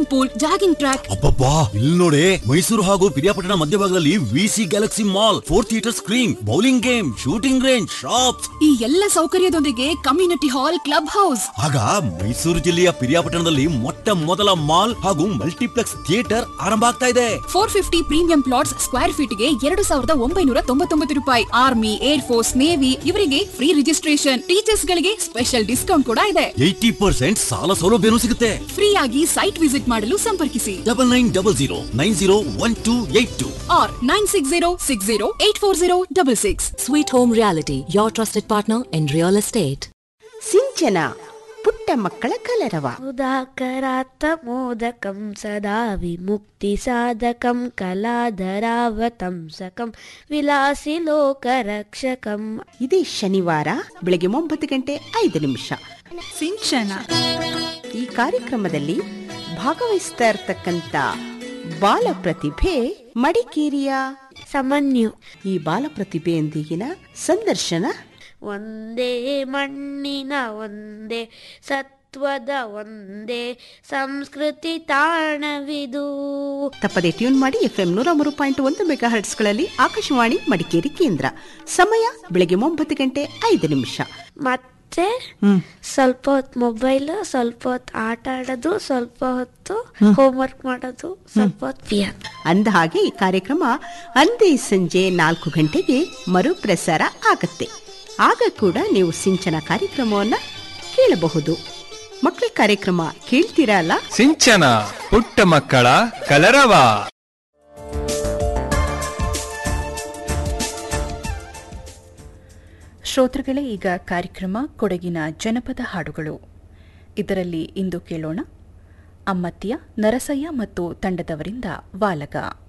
Swimming pool jogging track ಅಬ್ಬಬ್ಬಾ ಇಲ್ಲಿ ನೋಡಿ ಮೈಸೂರು ಹಾಗೂ ಪಿರಿಯಾಪಟ್ಟಣ ಮಧ್ಯಭಾಗದಲ್ಲಿ VC galaxy mall four theatre screen bowling game shooting range shops ಈ ಎಲ್ಲ ಸೌಕರ್ಯದೊಂದಿಗೆ ಕಮ್ಯುನಿಟಿ ಹಾಲ್ ಕ್ಲಬ್ ಹೌಸ್ ಆಗ ಮೈಸೂರು ಜಿಲ್ಲೆಯ ಪಿರಿಯಾಪಟ್ಟಣದಲ್ಲಿ ಮೊಟ್ಟ ಮೊದಲ ಮಾಲ್ ಹಾಗೂ ಮಲ್ಟಿಪ್ಲೆಕ್ಸ್ ಥಿಯೇಟರ್ ಆರಂಭ ಆಗ್ತಾ ಇದೆ four fifty premium plots square feet ಗೆ ಎರಡು ಸಾವಿರದ ಒಂಬೈನೂರ ತೊಂಬತ್ತೊಂಬತ್ತು ರೂಪಾಯಿ ಆರ್ಮಿ ಏರ್ ಫೋರ್ಸ್ ನೇವಿ ಇವರಿಗೆ ಫ್ರೀ ರಿಜಿಸ್ಟ್ರೇಷನ್ ಟೀಚರ್ಸ್ ಗಳಿಗೆ ಸ್ಪೆಷಲ್ ಡಿಸ್ಕೌಂಟ್ ಕೂಡ ಇದೆ ಏಯ್ಟಿ ಪರ್ಸೆಂಟ್ ಸಾಲ ಸೌಲಭ್ಯನೂ ಸಿಗುತ್ತೆ ಫ್ರೀ ಆಗಿ ಸೈಟ್ ವಿಸಿಟ್ ಮಾಡಲು ಸಂಪರ್ಕಿಸಿ double nine double zero nine zero one two eight two or nine six zero six zero eight four zero double six Sweet Home Reality, your trusted partner in real estate. Sinchana ಪುಟ್ಟ ಮಕ್ಕಳ ಕಲರವ उदाकरात्तमोदकं सदा विमुक्तिसाधकं कलाधरावतंसकं विलासिलोकरक्षकम् ಇದೇ ಶನಿವಾರ ಬೆಳಗ್ಗೆ ಒಂಬತ್ತು ಗಂಟೆ ಐದು ನಿಮಿಷ ಸಿಂಚನ ಈ ಕಾರ್ಯಕ್ರಮದಲ್ಲಿ ಭಾಗವಹಿಸ್ತಾ ಇರ್ತಕ್ಕಂತ ಬಾಲ ಪ್ರತಿಭೆ ಮಡಿಕೇರಿಯ ಸಮನ್ಯು ಈ ಬಾಲ ಪ್ರತಿಭೆಯೊಂದಿಗಿನ ಸಂದರ್ಶನ ಒಂದೇ ಮಣ್ಣಿನ ಒಂದೇ ಸತ್ವದ ಒಂದೇ ಸಂಸ್ಕೃತಿ ತಾಣವಿದು ತಪ್ಪದೆ ಟ್ಯೂನ್ ಮಾಡಿ ಎಫ್ಎಂ ನೂರ ಮೂರು ಪಾಯಿಂಟ್ ಒಂದು ಮೆಗಾ ಹರ್ಟ್ಸ್ಗಳಲ್ಲಿ ಆಕಾಶವಾಣಿ ಮಡಿಕೇರಿ ಕೇಂದ್ರ ಸಮಯ ಬೆಳಗ್ಗೆ ಒಂಬತ್ತು ಗಂಟೆ ಐದು ನಿಮಿಷ ಮತ್ತೆ ಸ್ವಲ್ಪ ಹೊತ್ತು ಮೊಬೈಲ್ ಸ್ವಲ್ಪ ಹೊತ್ತು ಆಟ ಆಡೋದು ಸ್ವಲ್ಪ ಹೊತ್ತು ಹೋಮ್ವರ್ಕ್ ಮಾಡೋದು ಸ್ವಲ್ಪ ಹೊತ್ತು ಪಿಯಾನೋ ಅಂದ ಹಾಗೆ ಈ ಕಾರ್ಯಕ್ರಮ ಅಂದೇ ಸಂಜೆ ನಾಲ್ಕು ಗಂಟೆಗೆ ಮರುಪ್ರಸಾರ ಆಗತ್ತೆ ಆಗ ಕೂಡ ನೀವು ಸಿಂಚನ ಕಾರ್ಯಕ್ರಮವನ್ನ ಕೇಳಬಹುದು ಮಕ್ಕಳ ಕಾರ್ಯಕ್ರಮ ಕೇಳ್ತೀರಾ ಅಲ್ಲ ಸಿಂಚನ ಪುಟ್ಟ ಮಕ್ಕಳ ಕಲರವ ಶ್ರೋತೃಗಳೇ ಈಗ ಕಾರ್ಯಕ್ರಮ ಕೊಡಗಿನ ಜನಪದ ಹಾಡುಗಳು ಇದರಲ್ಲಿ ಇಂದು ಕೇಳೋಣ ಅಮ್ಮತ್ತಿಯ ನರಸಯ್ಯ ಮತ್ತು ತಂಡದವರಿಂದ ವಾಲಗ